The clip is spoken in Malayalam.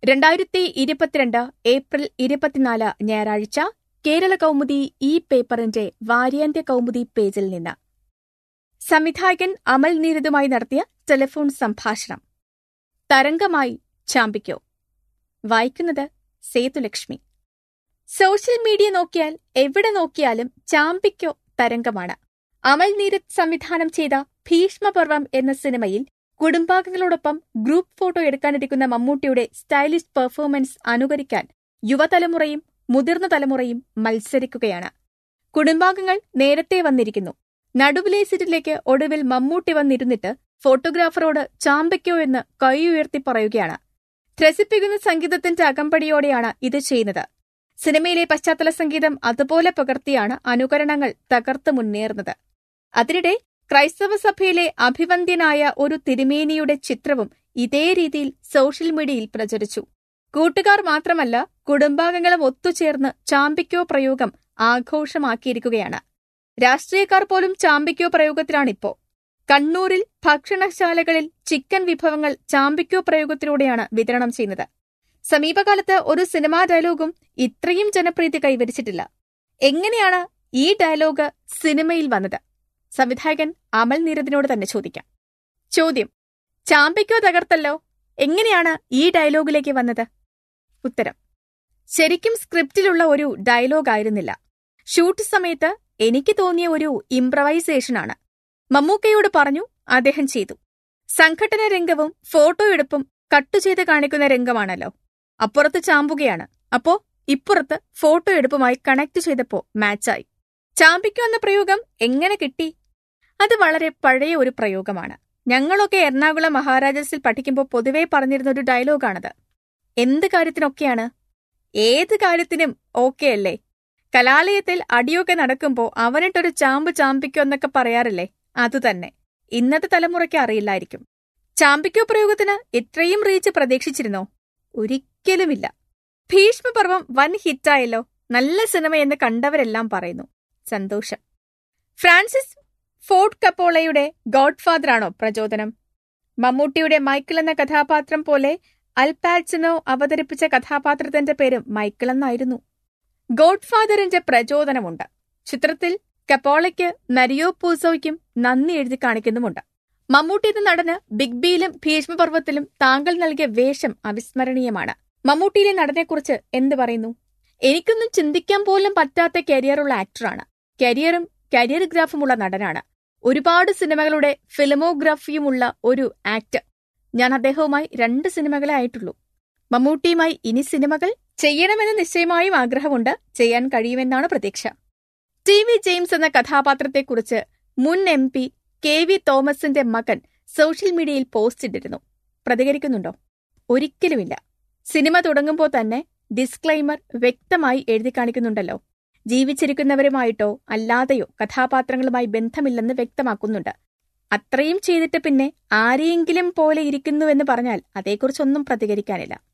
രണ്ടായിരത്തി ഇരുപത്തിരണ്ട് ഏപ്രിൽ ഇരുപത്തിനാല് ഞായറാഴ്ച കേരള കൗമുദി ഈ പേപ്പറിന്റെ വാര്യാന്ത്യ കൗമുദി പേജിൽ നിന്ന് സംവിധായകൻ അമൽ നീരദുമായി നടത്തിയ ടെലിഫോൺ സംഭാഷണം തരംഗമായി ചാമ്പിക്കോ വായിക്കുന്നത് സേതുലക്ഷ്മി സോഷ്യൽ മീഡിയ നോക്കിയാൽ എവിടെ നോക്കിയാലും ചാമ്പിക്കോ തരംഗമാണ് അമൽ നീരദ് സംവിധാനം ചെയ്ത ഭീഷ്മപർവം എന്ന സിനിമയിൽ കുടുംബാംഗങ്ങളോടൊപ്പം ഗ്രൂപ്പ് ഫോട്ടോ എടുക്കാനിരിക്കുന്ന മമ്മൂട്ടിയുടെ സ്റ്റൈലിഷ് പെർഫോമൻസ് അനുകരിക്കാൻ യുവതലമുറയും മുതിർന്ന തലമുറയും മത്സരിക്കുകയാണ് കുടുംബാംഗങ്ങൾ നേരത്തെ വന്നിരിക്കുന്നു നടുവിലെ സീറ്റിലേക്ക് ഒടുവിൽ മമ്മൂട്ടി വന്നിരുന്നിട്ട് ഫോട്ടോഗ്രാഫറോട് ചാമ്പയ്ക്കോ എന്ന് കൈ ഉയർത്തി പറയുകയാണ് ത്രസിപ്പിക്കുന്ന സംഗീതത്തിന്റെ അകമ്പടിയോടെയാണ് ഇത് ചെയ്യുന്നത് സിനിമയിലെ പശ്ചാത്തല സംഗീതം അതുപോലെ പകർത്തിയാണ് അനുകരണങ്ങൾ തകർത്ത് മുന്നേറുന്നത് അതിനിടെ ക്രൈസ്തവ സഭയിലെ അഭിവന്ദ്യനായ ഒരു തിരുമേനിയുടെ ചിത്രവും ഇതേ രീതിയിൽ സോഷ്യൽ മീഡിയയിൽ പ്രചരിച്ചു കൂട്ടുകാർ മാത്രമല്ല കുടുംബാംഗങ്ങളും ഒത്തുചേർന്ന് ചാമ്പിക്കോ പ്രയോഗം ആഘോഷമാക്കിയിരിക്കുകയാണ് രാഷ്ട്രീയക്കാർ പോലും ചാമ്പിക്കോ പ്രയോഗത്തിലാണിപ്പോ കണ്ണൂരിൽ ഭക്ഷണശാലകളിൽ ചിക്കൻ വിഭവങ്ങൾ ചാമ്പിക്കോ പ്രയോഗത്തിലൂടെയാണ് വിതരണം ചെയ്യുന്നത് സമീപകാലത്ത് ഒരു സിനിമാ ഡയലോഗും ഇത്രയും ജനപ്രീതി കൈവരിച്ചിട്ടില്ല എങ്ങനെയാണ് ഈ ഡയലോഗ് സിനിമയിൽ വന്നത് സംവിധായകൻ അമൽ നീരദിനോട് തന്നെ ചോദിക്കാം ചോദ്യം ചാമ്പിക്കോ തകർത്തല്ലോ എങ്ങനെയാണ് ഈ ഡയലോഗിലേക്ക് വന്നത് ഉത്തരം ശരിക്കും സ്ക്രിപ്റ്റിലുള്ള ഒരു ഡയലോഗ് ആയിരുന്നില്ല ഷൂട്ട് സമയത്ത് എനിക്ക് തോന്നിയ ഒരു ഇംപ്രവൈസേഷനാണ് മമ്മൂക്കയോട് പറഞ്ഞു അദ്ദേഹം ചെയ്തു സംഘടന രംഗവും ഫോട്ടോ എടുപ്പും കട്ടു ചെയ്ത് കാണിക്കുന്ന രംഗമാണല്ലോ അപ്പുറത്ത് ചാമ്പുകയാണ് അപ്പോ ഇപ്പുറത്ത് ഫോട്ടോ എടുപ്പുമായി കണക്ട് ചെയ്തപ്പോ മാച്ചായി ചാമ്പിക്കോ എന്ന പ്രയോഗം എങ്ങനെ കിട്ടി അത് വളരെ പഴയ ഒരു പ്രയോഗമാണ് ഞങ്ങളൊക്കെ എറണാകുളം മഹാരാജാസിൽ പഠിക്കുമ്പോൾ പൊതുവെ പറഞ്ഞിരുന്ന ഒരു ഡയലോഗാണത് എന്ത് കാര്യത്തിനൊക്കെയാണ് ഏത് കാര്യത്തിനും ഓക്കെ അല്ലേ കലാലയത്തിൽ അടിയൊക്കെ നടക്കുമ്പോൾ അവനിട്ടൊരു ചാമ്പ് ചാമ്പിക്കോ എന്നൊക്കെ പറയാറില്ലേ അതുതന്നെ ഇന്നത്തെ തലമുറയ്ക്ക് അറിയില്ലായിരിക്കും ചാമ്പിക്കോ പ്രയോഗത്തിന് ഇത്രയും റീച്ച് പ്രതീക്ഷിച്ചിരുന്നോ ഒരിക്കലുമില്ല ഭീഷ്മപർവം വൻ ഹിറ്റായല്ലോ നല്ല സിനിമയെന്ന് കണ്ടവരെല്ലാം പറയുന്നു സന്തോഷം ഫ്രാൻസിസ് ഫോർട്ട് കപ്പോളയുടെ ഗോഡ്ഫാദറാണോ പ്രചോദനം മമ്മൂട്ടിയുടെ മൈക്കിൾ എന്ന കഥാപാത്രം പോലെ അൽപാച്ചിനോ അവതരിപ്പിച്ച കഥാപാത്രത്തിന്റെ പേര് മൈക്കിൾ എന്നായിരുന്നു ഗോഡ്ഫാദറിന്റെ പ്രചോദനമുണ്ട് ചിത്രത്തിൽ കപ്പോളയ്ക്ക് നരിയോ പൂസോയ്ക്കും നന്ദി എഴുതി കാണിക്കുന്നുമുണ്ട് മമ്മൂട്ടി എന്ന നടന് ബിഗ് ബിയിലും ഭീഷ്മപർവത്തിലും താങ്കൾ നൽകിയ വേഷം അവിസ്മരണീയമാണ് മമ്മൂട്ടിയിലെ നടനെക്കുറിച്ച് എന്ത് പറയുന്നു എനിക്കൊന്നും ചിന്തിക്കാൻ പോലും പറ്റാത്ത കരിയറുള്ള ആക്ടറാണ് കരിയറും കരിയർ ഗ്രാഫുമുള്ള നടനാണ് ഒരുപാട് സിനിമകളുടെ ഫിലിമോഗ്രാഫിയുമുള്ള ഒരു ആക്ടർ ഞാൻ അദ്ദേഹവുമായി രണ്ട് സിനിമകളെ ആയിട്ടുള്ളൂ മമ്മൂട്ടിയുമായി ഇനി സിനിമകൾ ചെയ്യണമെന്ന് നിശ്ചയമായും ആഗ്രഹമുണ്ട് ചെയ്യാൻ കഴിയുമെന്നാണ് പ്രതീക്ഷ ടി വി ജെയിംസ് എന്ന കഥാപാത്രത്തെക്കുറിച്ച് മുൻ എം പി കെ വി തോമസിന്റെ മകൻ സോഷ്യൽ മീഡിയയിൽ പോസ്റ്റ് ഇട്ടിരുന്നു പ്രതികരിക്കുന്നുണ്ടോ ഒരിക്കലുമില്ല സിനിമ തുടങ്ങുമ്പോൾ തന്നെ ഡിസ്ക്ലൈമർ വ്യക്തമായി എഴുതി കാണിക്കുന്നുണ്ടല്ലോ ജീവിച്ചിരിക്കുന്നവരുമായിട്ടോ അല്ലാതെയോ കഥാപാത്രങ്ങളുമായി ബന്ധമില്ലെന്ന് വ്യക്തമാക്കുന്നുണ്ട് അത്രയും ചെയ്തിട്ട് പിന്നെ ആരെയെങ്കിലും പോലെ ഇരിക്കുന്നുവെന്ന് പറഞ്ഞാൽ അതേക്കുറിച്ചൊന്നും പ്രതികരിക്കാനില്ല